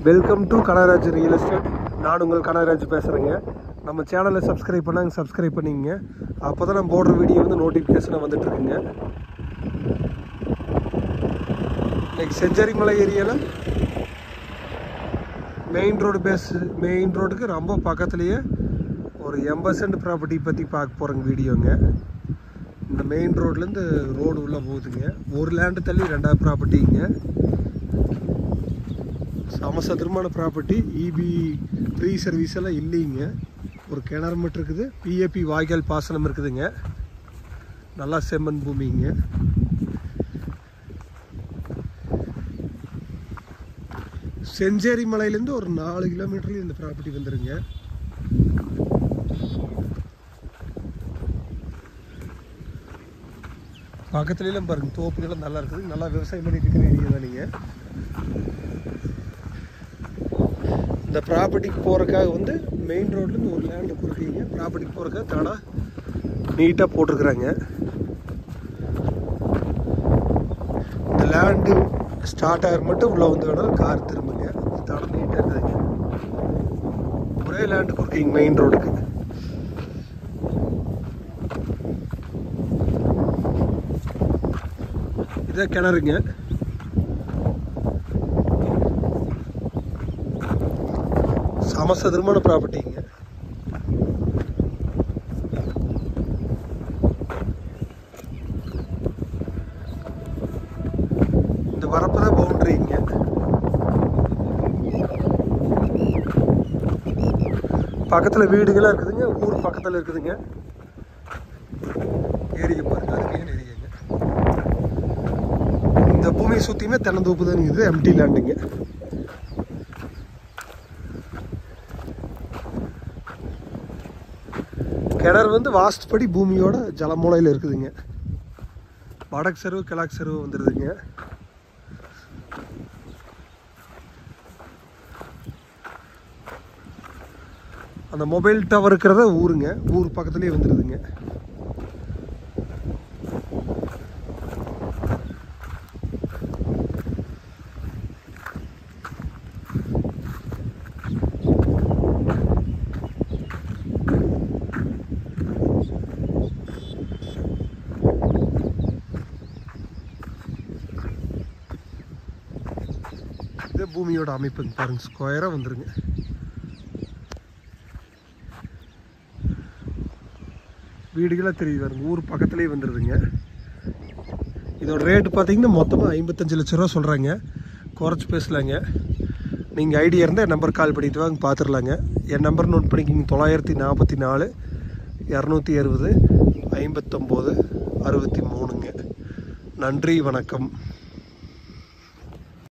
welcome to Kanagaraj real estate நான் உங்கள் கனகராஜ் பேசுகிறேங்க நம்ம சேனலை சப்ஸ்கிரைப் பண்ணாங்க சப்ஸ்கிரைப் பண்ணிங்க அப்போ தான் நம்ம போடுற வீடியோ வந்து நோட்டிஃபிகேஷனாக வந்துட்டு இருக்குங்க இன்னைக்கு செஞ்சேரி மலை ஏரியாவில் மெயின் ரோடு பேஸ் மெயின் ரோடுக்கு ரொம்ப பக்கத்துலேயே ஒரு எண்பது சென்ட் ப்ராப்பர்ட்டி பற்றி பார்க்க போகிறோங்க வீடியோங்க இந்த மெயின் ரோட்லேருந்து ரோடு உள்ளே போகுதுங்க ஒரு லேண்டு தள்ளி ரெண்டாவது ப்ராப்பர்ட்டிங்க சமசதுரமான ப்ராப்பர்ட்டி இபி ஃப்ரீ சர்வீஸ் எல்லாம் இல்லைங்க ஒரு கிணறு மட்டும் இருக்குது பிஏபி வாய்க்கால் பாசனம் இருக்குதுங்க நல்லா செம்மண் பூமிங்க செஞ்சேரி மலையிலேருந்து ஒரு நாலு கிலோமீட்டர்ல இந்த ப்ராப்பர்ட்டி வந்துருங்க பக்கத்துலலாம் பாருங்க தோப்புலாம் நல்லா இருக்குது நல்லா விவசாயம் பண்ணிட்டு இருக்கிற ஏரியா தான் நீங்கள் இந்த ப்ராப்பர்ட்டிக்கு போகிறக்காக வந்து மெயின் ரோட்லேருந்து ஒரு லேண்டு கொடுக்குறீங்க ப்ராப்பர்ட்டிக்கு போகிறக்காக தடா நீட்டாக போட்டிருக்குறாங்க இந்த லேண்டு ஸ்டார்ட் ஆகிற மட்டும் உள்ளே வந்து வேணாலும் கார் திரும்புங்க தடம் நீட்டாக இருக்குதுங்க ஒரே லேண்டு கொடுக்குறீங்க மெயின் ரோடுக்கு இதான் கிணறுங்க சமசதுரமான ப்ராப்பர்ட்டிங்க இந்த வரப்பு தான் பவுண்டரிங்க பக்கத்தில் வீடுகள்லாம் இருக்குதுங்க ஊர் பக்கத்தில் இருக்குதுங்க ஏரியை பாருங்க அது மெயின் ஏரியாங்க இந்த பூமியை சுற்றியுமே தென்னந்தோப்பு தான் இது எம்டி லேண்டுங்க கிணறு வந்து வாஸ்துப்படி பூமியோட ஜலமூலையில் இருக்குதுங்க வடக்கு செருவு கிழக்கு செருவு வந்துடுதுங்க அந்த மொபைல் டவர் இருக்கிறத ஊருங்க ஊர் பக்கத்துலேயே வந்துடுதுங்க இது பூமியோட அமைப்புங்க பாருங்க ஸ்கொயராக வந்துருங்க வீடுகளாக தெரியுது பாருங்க ஊர் பக்கத்துலேயே வந்துடுதுங்க இதோட ரேட்டு பார்த்தீங்கன்னா மொத்தமாக ஐம்பத்தஞ்சு லட்ச ரூபா சொல்கிறாங்க குறைச்சி பேசலாங்க நீங்கள் ஐடியா இருந்தால் என் நம்பர் கால் பண்ணிட்டு வாங்க பார்த்துடலாங்க என் நம்பர் நோட் பண்ணிக்கிங்க தொள்ளாயிரத்தி நாற்பத்தி நாலு இரநூத்தி அறுபது ஐம்பத்தொம்போது அறுபத்தி மூணுங்க நன்றி வணக்கம்